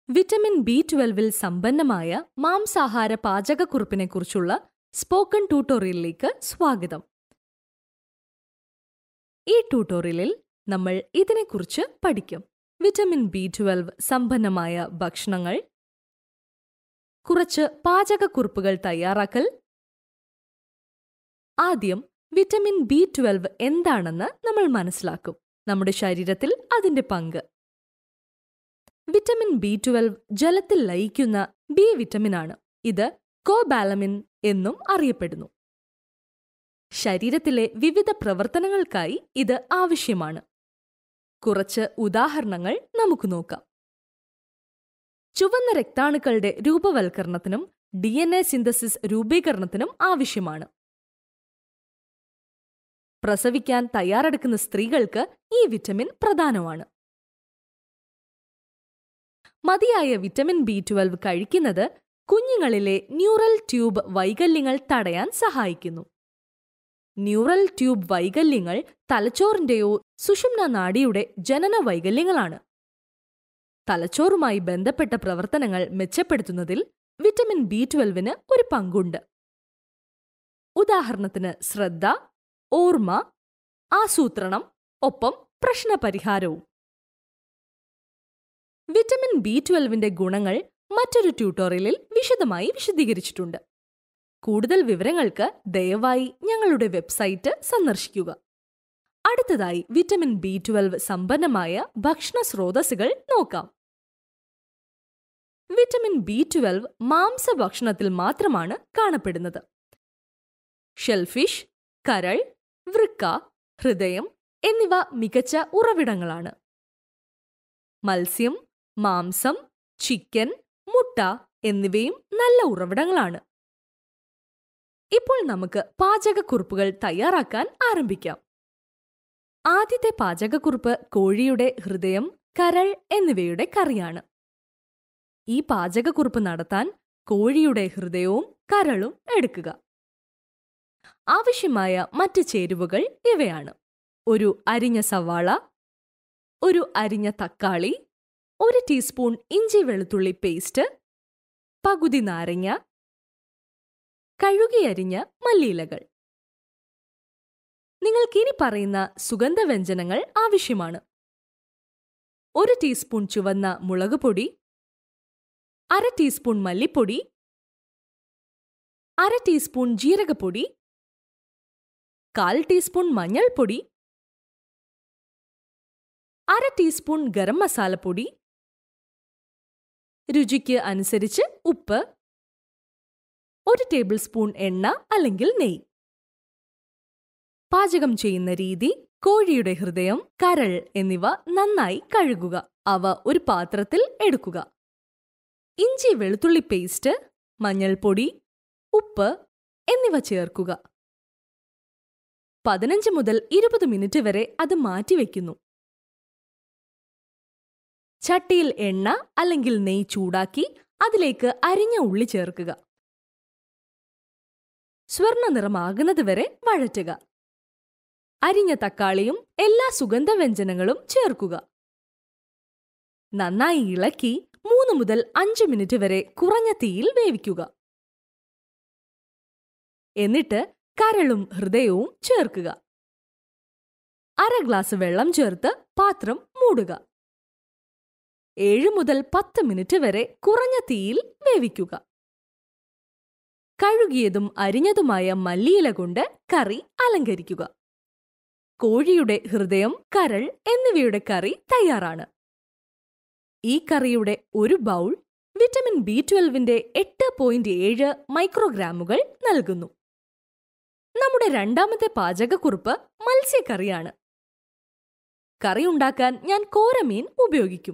vitamin B ട്വൽവിൽ സമ്പന്നമായ മാംസാഹാര പാചകക്കുറിപ്പിനെക്കുറിച്ചുള്ള spoken ട്യൂട്ടോറിയലിലേക്ക് സ്വാഗതം ഈ ട്യൂട്ടോറിയലിൽ നമ്മൾ ഇതിനെക്കുറിച്ച് പഠിക്കും വിറ്റമിൻ ബി ട്വൽവ് സമ്പന്നമായ ഭക്ഷണങ്ങൾ കുറച്ച് പാചകക്കുറിപ്പുകൾ തയ്യാറാക്കൽ ആദ്യം വിറ്റമിൻ ബി ട്വൽവ് എന്താണെന്ന് നമ്മൾ മനസ്സിലാക്കും നമ്മുടെ ശരീരത്തിൽ അതിന്റെ പങ്ക് വിറ്റമിൻ ബി ട്വൽവ് ജലത്തിൽ ലയിക്കുന്ന ബി വിറ്റമിനാണ് ഇത് കോബാലമിൻ എന്നും അറിയപ്പെടുന്നു ശരീരത്തിലെ വിവിധ പ്രവർത്തനങ്ങൾക്കായി ഇത് ആവശ്യമാണ് കുറച്ച് ഉദാഹരണങ്ങൾ നമുക്ക് നോക്കാം ചുവന്ന രക്താണുക്കളുടെ രൂപവൽക്കരണത്തിനും ഡി എൻ എ സിന്തസിസ് രൂപീകരണത്തിനും ആവശ്യമാണ് പ്രസവിക്കാൻ തയ്യാറെടുക്കുന്ന സ്ത്രീകൾക്ക് ഈ വിറ്റമിൻ പ്രധാനമാണ് മതിയായ വിറ്റമിൻ ബി ട്വൽവ് കഴിക്കുന്നത് കുഞ്ഞുങ്ങളിലെ ന്യൂറൽ ട്യൂബ് വൈകല്യങ്ങൾ തടയാൻ സഹായിക്കുന്നു ന്യൂറൽ ട്യൂബ് വൈകല്യങ്ങൾ തലച്ചോറിന്റെയോ സുഷുമ്ന നാഡിയുടെ ജനന വൈകല്യങ്ങളാണ് തലച്ചോറുമായി ബന്ധപ്പെട്ട പ്രവർത്തനങ്ങൾ മെച്ചപ്പെടുത്തുന്നതിൽ വിറ്റമിൻ ബി ട്വൽവിന് ഒരു പങ്കുണ്ട് ഉദാഹരണത്തിന് ശ്രദ്ധ ഓർമ്മ ആസൂത്രണം ഒപ്പം പ്രശ്നപരിഹാരവും വിറ്റമിൻ ബി ട്വൽവിന്റെ ഗുണങ്ങൾ മറ്റൊരു ട്യൂട്ടോറിയലിൽ വിശദമായി വിശദീകരിച്ചിട്ടുണ്ട് കൂടുതൽ വിവരങ്ങൾക്ക് ദയവായി ഞങ്ങളുടെ വെബ്സൈറ്റ് സന്ദർശിക്കുക അടുത്തതായി വിറ്റമിൻ ബി ട്വൽവ് സമ്പന്നമായ ഭക്ഷണ സ്രോതസ്സുകൾ നോക്കാം വിറ്റമിൻ ബി ട്വൽവ് മാംസഭക്ഷണത്തിൽ മാത്രമാണ് കാണപ്പെടുന്നത് ഷെൽഫിഷ് കരൾ വൃക്ക ഹൃദയം എന്നിവ മികച്ച ഉറവിടങ്ങളാണ് മത്സ്യം മാംസം ചിക്കൻ മുട്ട എന്നിവയും നല്ല ഉറവിടങ്ങളാണ് ഇപ്പോൾ നമുക്ക് പാചകക്കുറിപ്പുകൾ തയ്യാറാക്കാൻ ആരംഭിക്കാം ആദ്യത്തെ പാചകക്കുറിപ്പ് കോഴിയുടെ ഹൃദയം കരൾ എന്നിവയുടെ കറിയാണ് ഈ പാചകക്കുറിപ്പ് നടത്താൻ കോഴിയുടെ ഹൃദയവും കരളും എടുക്കുക ആവശ്യമായ മറ്റ് ചേരുവകൾ ഇവയാണ് ഒരു അരിഞ്ഞ സവാള ഒരു അരിഞ്ഞ തക്കാളി ഒരു ടീസ്പൂൺ ഇഞ്ചി വെളുത്തുള്ളി പേസ്റ്റ് പകുതി നാരങ്ങ കഴുകിയരിഞ്ഞ മല്ലിയിലകൾ നിങ്ങൾക്കിനി പറയുന്ന സുഗന്ധവ്യഞ്ജനങ്ങൾ ആവശ്യമാണ് ഒരു ടീസ്പൂൺ ചുവന്ന മുളക് പൊടി അര ടീസ്പൂൺ മല്ലിപ്പൊടി അര ടീസ്പൂൺ ജീരകപ്പൊടി കാൽ ടീസ്പൂൺ മഞ്ഞൾപ്പൊടി അര ടീസ്പൂൺ ഗരം മസാലപ്പൊടി രുചിക്ക് അനുസരിച്ച് ഉപ്പ് ഒരു ടേബിൾ സ്പൂൺ എണ്ണ അല്ലെങ്കിൽ നെയ്യ് പാചകം ചെയ്യുന്ന രീതി കോഴിയുടെ ഹൃദയം കരൾ എന്നിവ നന്നായി കഴുകുക അവ ഒരു പാത്രത്തിൽ എടുക്കുക ഇഞ്ചി വെളുത്തുള്ളി പേസ്റ്റ് മഞ്ഞൾപ്പൊടി ഉപ്പ് എന്നിവ ചേർക്കുക പതിനഞ്ച് മുതൽ ഇരുപത് മിനിറ്റ് വരെ അത് മാറ്റിവെക്കുന്നു ചട്ടിയിൽ എണ്ണ അല്ലെങ്കിൽ നെയ്യ് ചൂടാക്കി അതിലേക്ക് അരിഞ്ഞ ഉള്ളി ചേർക്കുക സ്വർണ്ണ നിറമാകുന്നത് വരെ വഴറ്റുക അരിഞ്ഞ തക്കാളിയും എല്ലാ സുഗന്ധവ്യഞ്ജനങ്ങളും ചേർക്കുക നന്നായി ഇളക്കി മൂന്ന് മുതൽ അഞ്ച് മിനിറ്റ് വരെ കുറഞ്ഞ തീയിൽ വേവിക്കുക എന്നിട്ട് കരളും ഹൃദയവും ചേർക്കുക അര ഗ്ലാസ് വെള്ളം ചേർത്ത് പാത്രം മൂടുക ഏഴ് മുതൽ പത്ത് മിനിറ്റ് വരെ കുറഞ്ഞ തീയിൽ വേവിക്കുക കഴുകിയതും അരിഞ്ഞതുമായ മല്ലിയില കൊണ്ട് കറി അലങ്കരിക്കുക കോഴിയുടെ ഹൃദയം കരൾ എന്നിവയുടെ കറി തയ്യാറാണ് ഈ കറിയുടെ ഒരു ബൗൾ വിറ്റമിൻ ബി ട്വൽവിന്റെ എട്ട് പോയിന്റ് ഏഴ് മൈക്രോഗ്രാമുകൾ നൽകുന്നു നമ്മുടെ രണ്ടാമത്തെ പാചകക്കുറിപ്പ് മത്സ്യക്കറിയാണ് കറി ഉണ്ടാക്കാൻ ഞാൻ കോരമീൻ ഉപയോഗിക്കും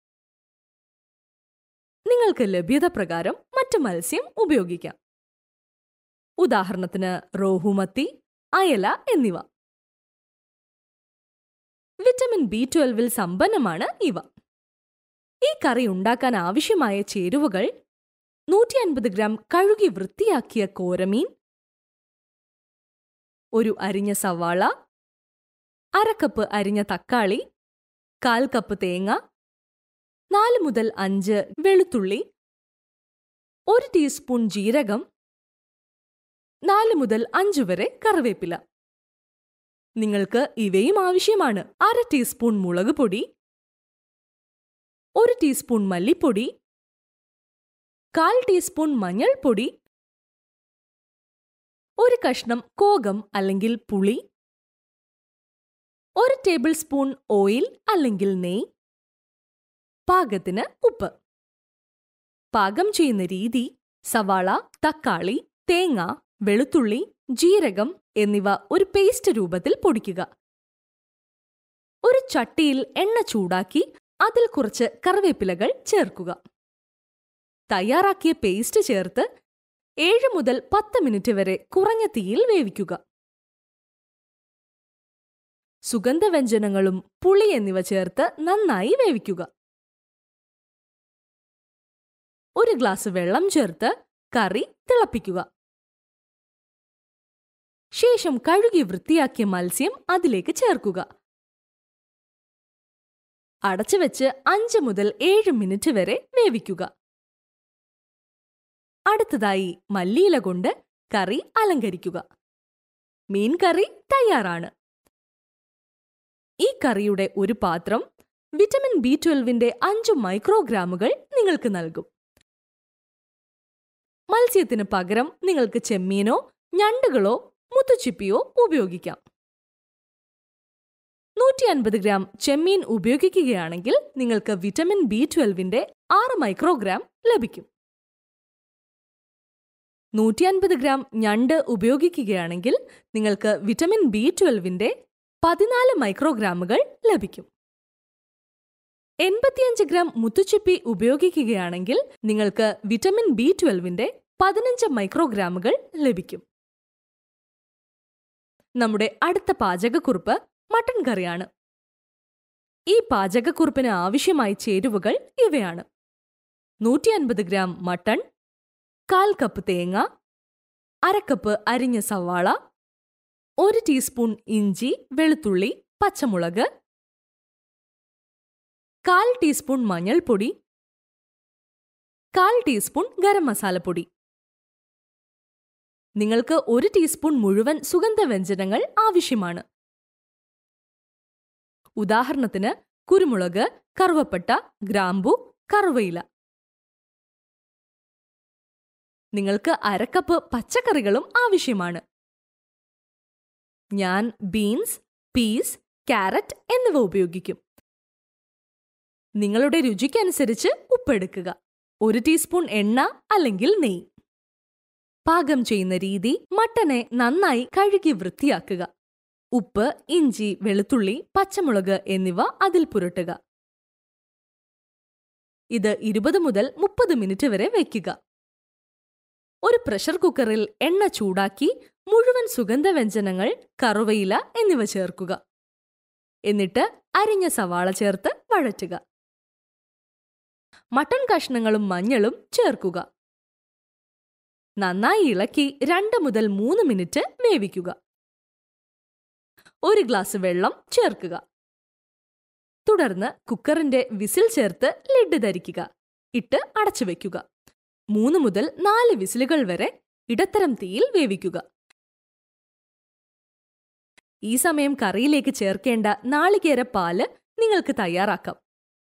നിങ്ങൾക്ക് ലഭ്യത പ്രകാരം മറ്റ് മത്സ്യം ഉപയോഗിക്കാം ഉദാഹരണത്തിന് റോഹുമത്തി അയല എന്നിവ വിറ്റമിൻ ബി ട്വൽവിൽ സമ്പന്നമാണ് ഇവ ഈ കറി ഉണ്ടാക്കാൻ ആവശ്യമായ ചേരുവകൾ നൂറ്റി അൻപത് ഗ്രാം കഴുകി വൃത്തിയാക്കിയ കോരമീൻ ഒരു അരിഞ്ഞ സവാള അര കപ്പ് അരിഞ്ഞ തക്കാളി കാൽ കപ്പ് തേങ്ങ നാല് മുതൽ അഞ്ച് വെളുത്തുള്ളി ഒരു ടീസ്പൂൺ ജീരകം നാല് മുതൽ അഞ്ച് വരെ കറിവേപ്പില നിങ്ങൾക്ക് ഇവയും ആവശ്യമാണ് അര ടീസ്പൂൺ മുളക് പൊടി ഒരു ടീസ്പൂൺ മല്ലിപ്പൊടി കാൽ ടീസ്പൂൺ മഞ്ഞൾപ്പൊടി ഒരു കഷ്ണം കോകം അല്ലെങ്കിൽ പുളി ഒരു ടേബിൾ സ്പൂൺ ഓയിൽ അല്ലെങ്കിൽ നെയ് പാകത്തിന് ഉപ്പ് പാകം ചെയ്യുന്ന രീതി സവാള തക്കാളി തേങ്ങ വെളുത്തുള്ളി ജീരകം എന്നിവ ഒരു പേസ്റ്റ് രൂപത്തിൽ പൊടിക്കുക ഒരു ചട്ടിയിൽ എണ്ണ ചൂടാക്കി അതിൽ കുറച്ച് കറിവേപ്പിലകൾ ചേർക്കുക തയ്യാറാക്കിയ പേസ്റ്റ് ചേർത്ത് ഏഴ് മുതൽ പത്ത് മിനിറ്റ് വരെ കുറഞ്ഞ തീയിൽ വേവിക്കുക സുഗന്ധവ്യഞ്ജനങ്ങളും പുളി എന്നിവ ചേർത്ത് നന്നായി വേവിക്കുക ഒരു ഗ്ലാസ് വെള്ളം ചേർത്ത് കറി തിളപ്പിക്കുക ശേഷം കഴുകി വൃത്തിയാക്കിയ മത്സ്യം അതിലേക്ക് ചേർക്കുക അടച്ചു വെച്ച് അഞ്ച് മുതൽ ഏഴ് മിനിറ്റ് വരെ വേവിക്കുക അടുത്തതായി മല്ലിയില കൊണ്ട് കറി അലങ്കരിക്കുക മീൻ കറി തയ്യാറാണ് ഈ കറിയുടെ ഒരു പാത്രം വിറ്റമിൻ ബി ട്വൽവിന്റെ അഞ്ചു മൈക്രോഗ്രാമുകൾ നിങ്ങൾക്ക് നൽകും മത്സ്യത്തിന് പകരം നിങ്ങൾക്ക് ചെമ്മീനോ ഞണ്ടുകളോ മുത്തുച്ചിപ്പിയോ ഉപയോഗിക്കാം നൂറ്റി അൻപത് ഗ്രാം ചെമ്മീൻ ഉപയോഗിക്കുകയാണെങ്കിൽ നിങ്ങൾക്ക് വിറ്റമിൻ ബി ട്വൽവിന്റെ ആറ് മൈക്രോഗ്രാം ലഭിക്കും നൂറ്റി അൻപത് ഗ്രാം ഞണ്ട് ഉപയോഗിക്കുകയാണെങ്കിൽ നിങ്ങൾക്ക് വിറ്റമിൻ ബി ട്വൽവിന്റെ പതിനാല് മൈക്രോഗ്രാമുകൾ ലഭിക്കും എൺപത്തിയഞ്ച് ഗ്രാം മുത്തുച്ചിപ്പി ഉപയോഗിക്കുകയാണെങ്കിൽ നിങ്ങൾക്ക് വിറ്റമിൻ ബി ട്വൽവിന്റെ പതിനഞ്ച് മൈക്രോഗ്രാമുകൾ ലഭിക്കും നമ്മുടെ അടുത്ത പാചകക്കുറിപ്പ് മട്ടൺ കറിയാണ് ഈ പാചകക്കുറിപ്പിന് ആവശ്യമായ ചേരുവകൾ ഇവയാണ് നൂറ്റി അൻപത് ഗ്രാം മട്ടൺ കാൽ കപ്പ് തേങ്ങ അരക്കപ്പ് അരിഞ്ഞ സവാള ഒരു ടീസ്പൂൺ ഇഞ്ചി വെളുത്തുള്ളി പച്ചമുളക് കാൽ ടീസ്പൂൺ മഞ്ഞൾപ്പൊടി കാൽ ടീസ്പൂൺ ഗരം മസാലപ്പൊടി നിങ്ങൾക്ക് ഒരു ടീസ്പൂൺ മുഴുവൻ സുഗന്ധവ്യഞ്ജനങ്ങൾ ആവശ്യമാണ് ഉദാഹരണത്തിന് കുരുമുളക് കറുവപ്പട്ട ഗ്രാമ്പു കറുവയില നിങ്ങൾക്ക് അരക്കപ്പ് പച്ചക്കറികളും ആവശ്യമാണ് ഞാൻ ബീൻസ് പീസ് ക്യാരറ്റ് എന്നിവ ഉപയോഗിക്കും നിങ്ങളുടെ രുചിക്കനുസരിച്ച് ഉപ്പെടുക്കുക ഒരു ടീസ്പൂൺ എണ്ണ അല്ലെങ്കിൽ നെയ്യ് പാകം ചെയ്യുന്ന രീതി മട്ടനെ നന്നായി കഴുകി വൃത്തിയാക്കുക ഉപ്പ് ഇഞ്ചി വെളുത്തുള്ളി പച്ചമുളക് എന്നിവ അതിൽ പുരട്ടുക ഇത് ഇരുപത് മുതൽ മുപ്പത് മിനിറ്റ് വരെ വയ്ക്കുക ഒരു പ്രഷർ കുക്കറിൽ എണ്ണ ചൂടാക്കി മുഴുവൻ സുഗന്ധവ്യഞ്ജനങ്ങൾ കറുവയില എന്നിവ ചേർക്കുക എന്നിട്ട് അരിഞ്ഞ സവാള ചേർത്ത് വഴറ്റുക മട്ടൺ കഷ്ണങ്ങളും മഞ്ഞളും ചേർക്കുക നന്നായി ഇളക്കി രണ്ട് മുതൽ മൂന്ന് മിനിറ്റ് വേവിക്കുക ഒരു ഗ്ലാസ് വെള്ളം ചേർക്കുക തുടർന്ന് കുക്കറിന്റെ വിസിൽ ചേർത്ത് ലിഡ് ധരിക്കുക ഇട്ട് അടച്ചു വെക്കുക മൂന്ന് മുതൽ നാല് വിസിലുകൾ വരെ ഇടത്തരം തീയിൽ വേവിക്കുക ഈ സമയം കറിയിലേക്ക് ചേർക്കേണ്ട നാളികേര പാല് നിങ്ങൾക്ക് തയ്യാറാക്കാം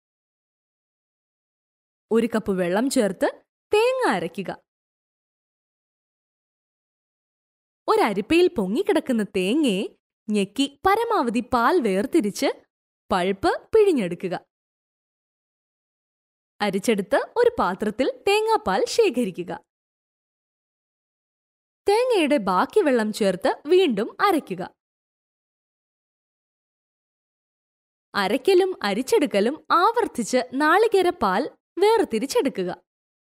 ഒരു കപ്പ് വെള്ളം ചേർത്ത് തേങ്ങ അരയ്ക്കുക ഒരരിപ്പയിൽ പൊങ്ങിക്കിടക്കുന്ന തേങ്ങയെ ഞെക്കി പരമാവധി പാൽ വേർതിരിച്ച് പൾപ്പ് പിഴിഞ്ഞെടുക്കുക അരിച്ചെടുത്ത് ഒരു പാത്രത്തിൽ തേങ്ങാപ്പാൽ ശേഖരിക്കുക തേങ്ങയുടെ ബാക്കി വെള്ളം ചേർത്ത് വീണ്ടും അരയ്ക്കുക അരയ്ക്കലും അരിച്ചെടുക്കലും ആവർത്തിച്ച് നാളികേര പാൽ വേർതിരിച്ചെടുക്കുക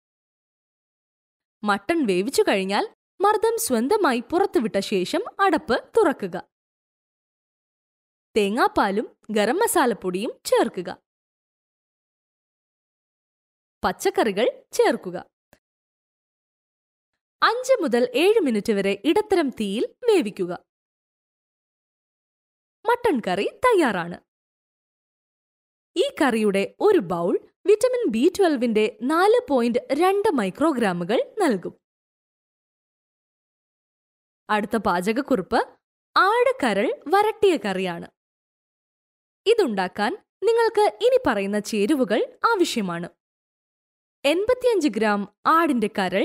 മട്ടൺ വേവിച്ചു കഴിഞ്ഞാൽ മർദ്ദം സ്വന്തമായി പുറത്തുവിട്ട ശേഷം അടപ്പ് തുറക്കുക തേങ്ങാപ്പാലും ഗരം മസാലപ്പൊടിയും ചേർക്കുക പച്ചക്കറികൾ ചേർക്കുക അഞ്ച് മുതൽ ഏഴ് മിനിറ്റ് വരെ ഇടത്തരം തീയിൽ വേവിക്കുക മട്ടൺ കറി തയ്യാറാണ് ഈ കറിയുടെ ഒരു ബൗൾ വിറ്റമിൻ ബി ട്വൽവിന്റെ നാല് പോയിന്റ് രണ്ട് മൈക്രോഗ്രാമുകൾ നൽകും അടുത്ത പാചകക്കുറിപ്പ് ആട് കരൾ വരട്ടിയ കറിയാണ് ഇതുണ്ടാക്കാൻ നിങ്ങൾക്ക് ഇനി പറയുന്ന ചേരുവകൾ ആവശ്യമാണ് എൺപത്തിയഞ്ച് ഗ്രാം ആടിന്റെ കരൾ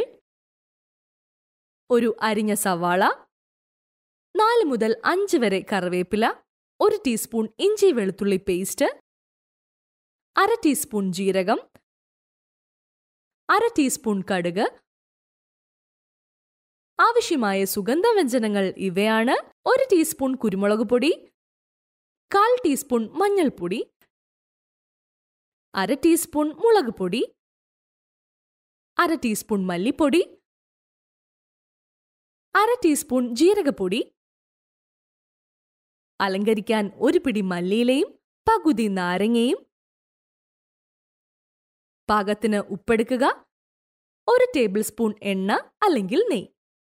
ഒരു അരിഞ്ഞ സവാള നാല് മുതൽ അഞ്ച് വരെ കറിവേപ്പില ഒരു ടീസ്പൂൺ ഇഞ്ചി വെളുത്തുള്ളി പേസ്റ്റ് അര ടീസ്പൂൺ ജീരകം അര ടീസ്പൂൺ കടുക് ആവശ്യമായ സുഗന്ധവ്യഞ്ജനങ്ങൾ ഇവയാണ് ഒരു ടീസ്പൂൺ കുരുമുളക് പൊടി കാൽ ടീസ്പൂൺ മഞ്ഞൾപ്പൊടി അര ടീസ്പൂൺ മുളക് പൊടി അര ടീസ്പൂൺ മല്ലിപ്പൊടി അര ടീസ്പൂൺ ജീരകപ്പൊടി അലങ്കരിക്കാൻ ഒരു പിടി മല്ലിയിലയും പകുതി നാരങ്ങയും പാകത്തിന് ഉപ്പെടുക്കുക ഒരു ടേബിൾ സ്പൂൺ എണ്ണ അല്ലെങ്കിൽ നെയ്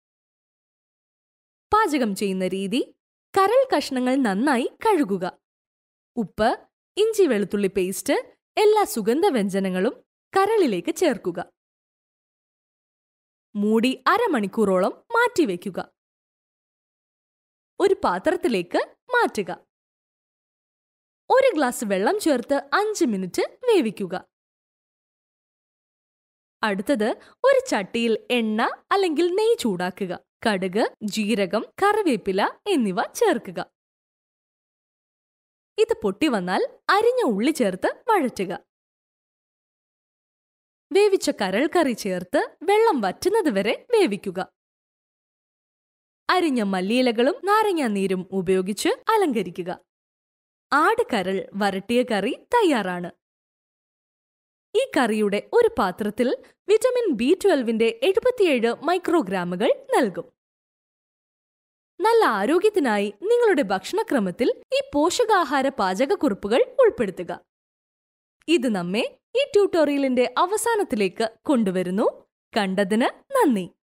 പാചകം ചെയ്യുന്ന രീതി കരൾ കഷ്ണങ്ങൾ നന്നായി കഴുകുക ഉപ്പ് ഇഞ്ചി വെളുത്തുള്ളി പേസ്റ്റ് എല്ലാ സുഗന്ധവ്യഞ്ജനങ്ങളും കരളിലേക്ക് ചേർക്കുക മൂടി അരമണിക്കൂറോളം മാറ്റിവെക്കുക ഒരു പാത്രത്തിലേക്ക് മാറ്റുക ഒരു ഗ്ലാസ് വെള്ളം ചേർത്ത് അഞ്ച് മിനിറ്റ് വേവിക്കുക അടുത്തത് ഒരു ചട്ടിയിൽ എണ്ണ അല്ലെങ്കിൽ നെയ്യ് ചൂടാക്കുക കടുക് ജീരകം കറിവേപ്പില എന്നിവ ചേർക്കുക ഇത് പൊട്ടി വന്നാൽ അരിഞ്ഞ ഉള്ളി ചേർത്ത് വഴറ്റുക വേവിച്ച കരൾ കറി ചേർത്ത് വെള്ളം വറ്റുന്നത് വരെ വേവിക്കുക അരിഞ്ഞ മല്ലിയിലകളും നാരങ്ങാനീരും ഉപയോഗിച്ച് അലങ്കരിക്കുക ആട് കരൾ വരട്ടിയ കറി തയ്യാറാണ് ഈ കറിയുടെ ഒരു പാത്രത്തിൽ വിറ്റമിൻ ബി ട്വൽവിന്റെ എഴുപത്തിയേഴ് മൈക്രോഗ്രാമുകൾ നൽകും നല്ല ആരോഗ്യത്തിനായി നിങ്ങളുടെ ഭക്ഷണക്രമത്തിൽ ഈ പോഷകാഹാര പാചകക്കുറിപ്പുകൾ ഉൾപ്പെടുത്തുക ഇത് നമ്മെ ഈ ട്യൂട്ടോറിയലിന്റെ അവസാനത്തിലേക്ക് കൊണ്ടുവരുന്നു കണ്ടതിന് നന്ദി